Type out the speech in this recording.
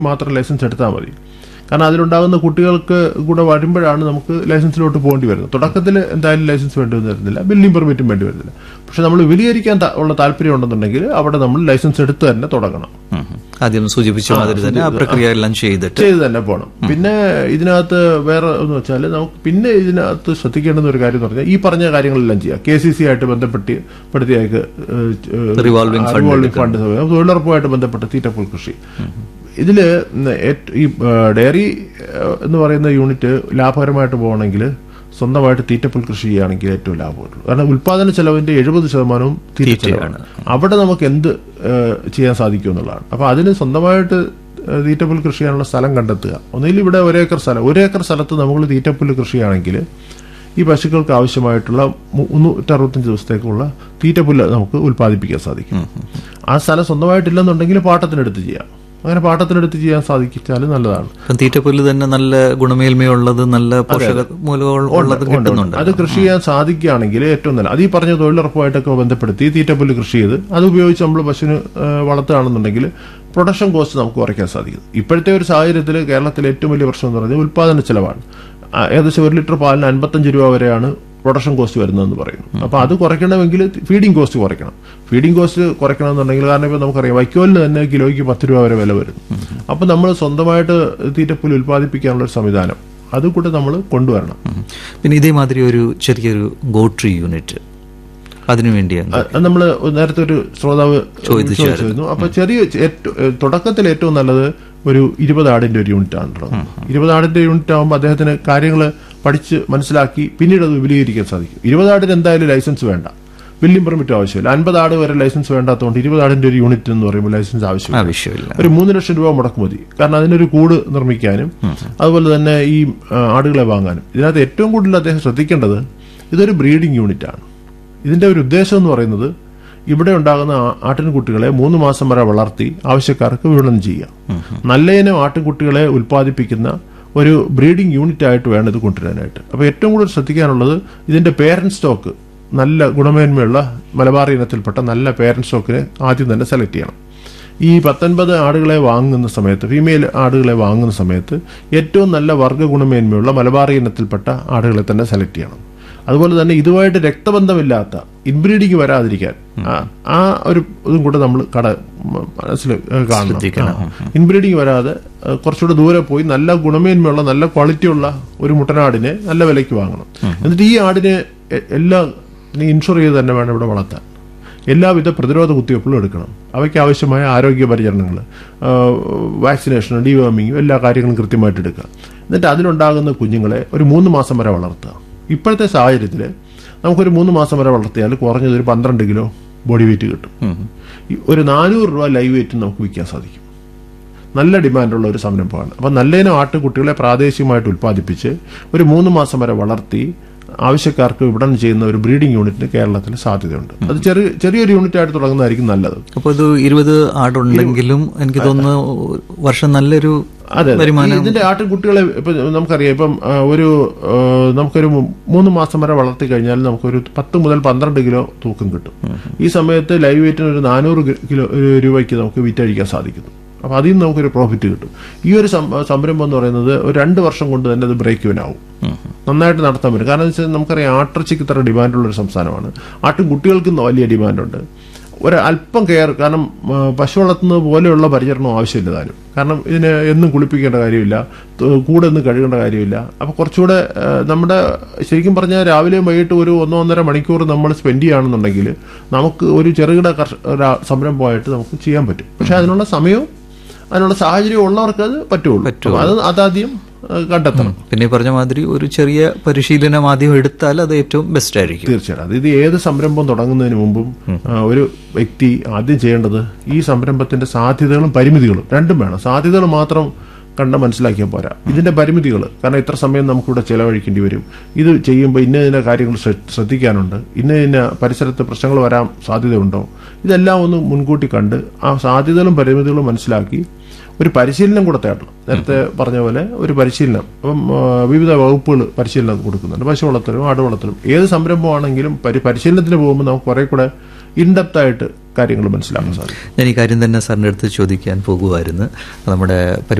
മാത്രം ലൈസൻസ് എടുത്താൽ മതി കാരണം അതിലുണ്ടാകുന്ന കുട്ടികൾക്ക് കൂടെ വരുമ്പോഴാണ് നമുക്ക് ലൈസൻസിലോട്ട് പോകേണ്ടി വരുന്നത് തുടക്കത്തിൽ എന്തായാലും ലൈസൻസ് വേണ്ടി വരുന്നില്ല ബിൽഡിംഗ് പെർമിറ്റും വേണ്ടി വരുന്നില്ല പക്ഷെ നമ്മൾ വിപുലീകരിക്കാൻ ത- ഉള്ള താല്പര്യം ഉണ്ടെന്നുണ്ടെങ്കിൽ അവിടെ നമ്മൾ ലൈസൻസ് എടുത്ത് തന്നെ തുടങ്ങണം ഉം. ആദ്യം സൂചിപ്പിച്ച മാതിരി തന്നെ ആ പ്രക്രിയ എല്ലാം ചെയ്തിട്ട് ചെയ്ത് തന്നെ പോകണം പിന്നെ ഇതിനകത്ത് വേറെ എന്ന് വെച്ചാൽ നമുക്ക് പിന്നെ ഇതിനകത്ത് ശ്രദ്ധിക്കേണ്ടുന്ന ഒരു കാര്യം എന്ന് പറഞ്ഞാൽ ഈ പറഞ്ഞ കാര്യങ്ങളെല്ലാം ചെയ്യാം കെ സി സി ആയിട്ട് ബന്ധപ്പെട്ട് പെടുത്തിയേക്ക് Revolving fund റിവോൾവിംഗ് ഫണ്ട് തൊഴിലുറപ്പുമായിട്ട് ബന്ധപ്പെട്ട് തീറ്റപ്പുൽ കൃഷി ഇതില് ഏറ്റ- ഈ ആ, ഡയറി ആ, എന്ന് പറയുന്ന യൂണിറ്റ് ലാഭകരമായിട്ട് പോകണമെങ്കിൽ സ്വന്തമായിട്ട് തീറ്റപ്പുൽ കൃഷി ചെയ്യുകയാണെങ്കിൽ ഏറ്റവും ലാഭമുള്ളൂ കാരണം ഉൽപാദന ചെലവിന്റെ എഴുപത് ശതമാനവും തീറ്റ ചെലവാണ് അവിടെ നമുക്ക് എന്ത് ആ, ചെയ്യാൻ സാധിക്കും എന്നുള്ളതാണ് അപ്പൊ അതിന് സ്വന്തമായിട്ട് ആ, തീറ്റപ്പുൽ കൃഷി ചെയ്യാനുള്ള സ്ഥലം കണ്ടെത്തുക ഒന്നുകിൽ ഇവിടെ ഒരേക്കർ സ്ഥലം ഒരേക്കർ സ്ഥലത്ത് നമ്മൾ തീറ്റപ്പുൽ കൃഷിയാണെങ്കിൽ ഈ പശുക്കൾക്ക് ആവശ്യമായിട്ടുള്ള മുന്നൂറ്ററുപത്തഞ്ച് ദിവസത്തേക്കുള്ള തീറ്റപ്പുല്ല് നമുക്ക് ഉൽപ്പാദിപ്പിക്കാൻ സാധിക്കും ആ സ്ഥലം സ്വന്തമായിട്ടില്ലെന്നുണ്ടെങ്കിൽ പാട്ടത്തിനെടുത്ത് ചെയ്യാം അങ്ങനെ പാട്ടത്തിനെടുത്ത് ചെയ്യാൻ സാധിച്ചാൽ നല്ലതാണ് ഇപ്പം തീറ്റപ്പുല്ല് തന്നെ നല്ല ഗുണമേന്മയുള്ളത് നല്ല പോഷക മൂലകം ഉള്ളത് കിട്ടുന്നുണ്ട് അത് കൃഷി ചെയ്യാൻ സാധിക്കുകയാണെങ്കിൽ ഏറ്റവും നല്ല അത് ഈ പറഞ്ഞ തൊഴിലുറപ്പുമായിട്ടൊക്കെ ബന്ധപ്പെടുത്തി തീറ്റപ്പുല്ല് കൃഷി ചെയ്ത് അത് ഉപയോഗിച്ച് നമ്മൾ പശുവിന് ആ, വളർത്തുകയാണെന്നുണ്ടെങ്കിൽ പ്രൊഡക്ഷൻ കോസ്റ്റ് നമുക്ക് കുറയ്ക്കാൻ സാധിക്കും ഇപ്പോഴത്തെ ഒരു സാഹചര്യത്തിൽ കേരളത്തിലെ ഏറ്റവും വലിയ പ്രശ്നം എന്ന് പറയുന്നത് ഉൽപ്പാദന ചെലവാണ് ആ, ഏകദേശം ഒരു ലിറ്റർ പാലിന് അൻപത്തഞ്ച് രൂപ വരെയാണ് പ്രൊഡക്ഷൻ കോസ്റ്റ് വരുന്നതെന്ന് പറയുന്നു അപ്പൊ അത് കുറയ്ക്കണമെങ്കിൽ ഫീഡിംഗ് കോസ്റ്റ് കുറയ്ക്കണം ഫീഡിംഗ് കോസ്റ്റ് കുറയ്ക്കണമെന്നുണ്ടെങ്കിൽ കാരണം ഇപ്പൊ നമുക്കറിയാം വൈക്കോലിന് തന്നെ കിലോയ്ക്ക് പത്ത് രൂപ വരെ വില വരും അപ്പൊ നമ്മൾ സ്വന്തമായിട്ട് തീറ്റപ്പുല്ല് ഉൽപ്പാദിപ്പിക്കാനുള്ള ഒരു സംവിധാനം അതുകൂടെ നമ്മൾ കൊണ്ടുവരണം ഉം. പിന്നെ ഇതേമാതിരി ഒരു ചെറിയൊരു ഗോട്രി യൂണിറ്റ് അതിനുവേണ്ടിയാണ് അത് നമ്മൾ നേരത്തെ ഒരു ശ്രോതാവ് ചോദിച്ചിരുന്നു അപ്പൊ ചെറിയ ഏറ്റവും- ഏഹ് തുടക്കത്തിൽ ഏറ്റവും നല്ലത് ഒരു ഇരുപത് ആടിന്റെ ഒരു യൂണിറ്റ് ആണല്ലോ ഇരുപത് ആടിന്റെ യൂണിറ്റ് ആകുമ്പോൾ അദ്ദേഹത്തിന് കാര്യങ്ങൾ പഠിച്ച് മനസ്സിലാക്കി പിന്നീട് അത് വിപുലീകരിക്കാൻ സാധിക്കും ഇരുപത് ആടിന് എന്തായാലും ലൈസൻസ് വേണ്ട ബില്ലിംഗ് പെർമിറ്റ് ആവശ്യമില്ല അൻപത് ആട് വരെ ലൈസൻസ് വേണ്ടാത്തതുകൊണ്ട് ഇരുപത് ആടിന്റെ ഒരു യൂണിറ്റ് എന്ന് പറയുമ്പോൾ ലൈസൻസ് ആവശ്യമില്ല ആവശ്യമില്ല ഒരു മൂന്ന് ലക്ഷം രൂപ മുടക്ക് മതി കാരണം അതിനൊരു കൂട് നിർമ്മിക്കാനും അതുപോലെ തന്നെ ഈ ആ, ആടുകളെ വാങ്ങാനും ഇതിനകത്ത് ഏറ്റവും കൂടുതൽ അദ്ദേഹം ശ്രദ്ധിക്കേണ്ടത് ഇതൊരു ബ്രീഡിംഗ് യൂണിറ്റ് ആണ് ഇതിന്റെ ഒരു ഉദ്ദേശം എന്ന് പറയുന്നത് ഇവിടെ ഉണ്ടാകുന്ന ആ- ആട്ടിൻകുട്ടികളെ മൂന്ന് മാസം വരെ വളർത്തി ആവശ്യക്കാർക്ക് വിപണനം ചെയ്യാം നല്ല ഇനം ആട്ടിൻകുട്ടികളെ ഉൽപ്പാദിപ്പിക്കുന്ന ഒരു ബ്രീഡിംഗ് യൂണിറ്റ് ആയിട്ട് വേണം ഇത് കൊണ്ടുവരാനായിട്ട് അപ്പോൾ ഏറ്റവും കൂടുതൽ ശ്രദ്ധിക്കാനുള്ളത് ഇതിന്റെ പേരന്റ് സ്റ്റോക്ക് നല്ല ഗുണമേന്മയുള്ള മലബാർ ഇനത്തിൽപ്പെട്ട നല്ല പേരന്റ് സ്റ്റോക്കിനെ ആദ്യം തന്നെ സെലക്ട് ചെയ്യണം ഈ പത്തൊൻപത് ആടുകളെ വാങ്ങുന്ന സമയത്ത് ഫീമെയിൽ ആടുകളെ വാങ്ങുന്ന സമയത്ത് ഏറ്റവും നല്ല വർഗ്ഗ ഗുണമേന്മയുള്ള മലബാറി ഇനത്തിൽപ്പെട്ട ആടുകളെ തന്നെ സെലക്ട് ചെയ്യണം അതുപോലെ തന്നെ ഇതുമായിട്ട് രക്തബന്ധമില്ലാത്ത ഇൻബ്രീഡിങ് വരാതിരിക്കാൻ ആ- ആ ഒരു ഇതും കൂടെ നമ്മൾ കട മ- മനസ്സിൽ ഏഹ് കാണണം ഇൻബ്രീഡിങ് വരാതെ ഏഹ് കുറച്ചുകൂടെ ദൂരെ പോയി നല്ല ഗുണമേന്മയുള്ള നല്ല ക്വാളിറ്റിയുള്ള ഒരു മുട്ടനാടിനെ നല്ല വിലയ്ക്ക് വാങ്ങണം എന്നിട്ട് ഈ ആടിനെ എ- എല്ലാ ഇൻഷുർ ചെയ്ത് തന്നെ വേണം ഇവിടെ വളർത്താൻ എല്ലാവിധ പ്രതിരോധ കുത്തിവയ്പ്പുകളും എടുക്കണം അവയ്ക്ക് ആവശ്യമായ ആരോഗ്യ പരിചരണങ്ങൾ വാക്സിനേഷൻ ഡിവേമിങ് എല്ലാ കാര്യങ്ങളും കൃത്യമായിട്ട് എടുക്കുക എന്നിട്ട് അതിലുണ്ടാകുന്ന കുഞ്ഞുങ്ങളെ ഒരു മൂന്ന് മാസം വരെ വളർത്തുക ഇപ്പോഴത്തെ സാഹചര്യത്തിൽ നമുക്കൊരു മൂന്ന് മാസം വരെ വളർത്തിയാൽ കുറഞ്ഞത് ഒരു പന്ത്രണ്ട് കിലോ ബോഡി വെയിറ്റ് കിട്ടും ഈ ഒരു നാനൂറ് രൂപ ലൈവ് വെയിറ്റ് നമുക്ക് വിൽക്കാൻ സാധിക്കും നല്ല ഡിമാൻഡുള്ള ഒരു സംരംഭമാണ് അപ്പം നല്ലതിനും ആട്ടുകുട്ടികളെ പ്രാദേശികമായിട്ട് ഉൽപ്പാദിപ്പിച്ച് ഒരു മൂന്ന് മാസം വരെ വളർത്തി ആവശ്യക്കാർക്ക് വിപണനം ചെയ്യുന്ന ഒരു ബ്രീഡിംഗ് യൂണിറ്റിന് കേരളത്തിൽ സാധ്യതയുണ്ട് അത് ചെറിയ ചെറിയൊരു യൂണിറ്റ് ആയിട്ട് തുടങ്ങുന്നതായിരിക്കും നല്ലത് അപ്പോൾ ഇത് ഇരുപത് ആടുണ്ടെങ്കിലും എനിക്ക് തോന്നുന്നു വർഷം നല്ലൊരു അതെ അതെ. വരുമാനം ഈ ഇതിന്റെ ആട്ടിൻകുട്ടികളെ ഇപ്പൊ നമുക്കറിയാം ഇപ്പം ആ, ഒരു ആ, നമുക്കൊരു മൂ- മൂന്ന് മാസം വരെ വളർത്തി കഴിഞ്ഞാൽ നമുക്കൊരു പത്ത് മുതൽ പന്ത്രണ്ട് കിലോ തൂക്കം കിട്ടും ഈ സമയത്ത് ലൈവ് വെയിറ്റിന് ഒരു നാനൂറ് കിലോ രൂപയ്ക്ക് നമുക്ക് വിറ്റഴിക്കാൻ സാധിക്കുന്നു അപ്പൊ അതിൽ നിന്ന് നമുക്കൊരു പ്രോഫിറ്റ് കിട്ടും ഈ ഒരു സം- സംരംഭം എന്ന് പറയുന്നത് ഒരു രണ്ട് വർഷം കൊണ്ട് തന്നെ അത് ബ്രേക്ക് ഇവനാവും നന്നായിട്ട് നടത്താൻ പറ്റും കാരണം എന്ന് വെച്ചാൽ നമുക്കറിയാം ആട്ടിറച്ചിക്ക് ഇത്ര ഡിമാൻഡുള്ള ഒരു സംസ്ഥാനമാണ് ആട്ടും കുട്ടികൾക്കും വലിയ ഡിമാൻഡുണ്ട് ഒരു അല്പം കെയർ കാരണം ആ, പശു വളർത്തുന്നത് പോലെയുള്ള പരിചരണം ആവശ്യമില്ല താനും കാരണം ഇതിന് എന്നും കുളിപ്പിക്കേണ്ട കാര്യമില്ല ത- കൂടെ ഒന്നും കഴുകേണ്ട കാര്യമില്ല അപ്പോൾ കുറച്ചുകൂടെ ആ, നമ്മുടെ ശരിക്കും പറഞ്ഞാൽ രാവിലെയും വൈകിട്ട് ഒരു ഒന്നോ ഒന്നര മണിക്കൂർ നമ്മൾ സ്പെൻഡ് ചെയ്യുകയാണെന്നുണ്ടെങ്കിൽ നമുക്ക് ഒരു ചെറുകിട കർഷ ഒരു സംരംഭമായിട്ട് നമുക്ക് ചെയ്യാൻ പറ്റും പക്ഷെ അതിനുള്ള സമയവും അതിനുള്ള സാഹചര്യം ഉള്ളവർക്ക് അത് പറ്റുള്ളൂ അപ്പോൾ അത് അതാദ്യം ആ, കണ്ടെത്തണം പിന്നെ ഈ പറഞ്ഞ മാതിരി ഒരു ചെറിയ പരിശീലനം ആദ്യം എടുത്താൽ അത് ഏറ്റവും ബെസ്റ്റ് ആയിരിക്കും തീർച്ചയായിട്ടും അത് ഇത് ഏത് സംരംഭം തുടങ്ങുന്നതിന് മുമ്പും ആ, ഒരു വ്യക്തി ആദ്യം ചെയ്യേണ്ടത് ഈ സംരംഭത്തിന്റെ സാധ്യതകളും പരിമിതികളും രണ്ടും വേണം സാധ്യതകൾ മാത്രം കണ്ട് മനസ്സിലാക്കിയാൽ പോരാ ഇതിന്റെ പരിമിതികൾ കാരണം ഇത്ര സമയം നമുക്കിവിടെ ചെലവഴിക്കേണ്ടി വരും ഇത് ചെയ്യുമ്പോൾ ഇന്ന ഇന്ന കാര്യങ്ങൾ ശ്ര- ശ്രദ്ധിക്കാനുണ്ട് ഇന്ന ഇന്ന പരിസരത്ത് പ്രശ്നങ്ങൾ വരാൻ സാധ്യതയുണ്ടോ ഇതെല്ലാം ഒന്ന് മുൻകൂട്ടി കണ്ട് ആ സാധ്യതകളും പരിമിതികളും മനസ്സിലാക്കി ഒരു പരിശീലനം കൂടെ തേടണം നേരത്തെ പറഞ്ഞ പോലെ ഒരു പരിശീലനം അപ്പം ആ, വിവിധ വകുപ്പുകൾ പരിശീലനം കൊടുക്കുന്നുണ്ട് പശു വളർത്തലും ആട് വളർത്തലും ഏത് സംരംഭമാണെങ്കിലും പരി പരിശീലനത്തിന് പോകുമ്പോൾ നമുക്ക് കുറെ കൂടെ ഇൻഡെപ്ത് ആയിട്ട് കാര്യങ്ങൾ മനസ്സിലാക്കാൻ സാധിക്കും ഞാൻ ഈ കാര്യം തന്നെ സാറിൻ്റെ അടുത്ത് ചോദിക്കാൻ പോകുമായിരുന്നു നമ്മുടെ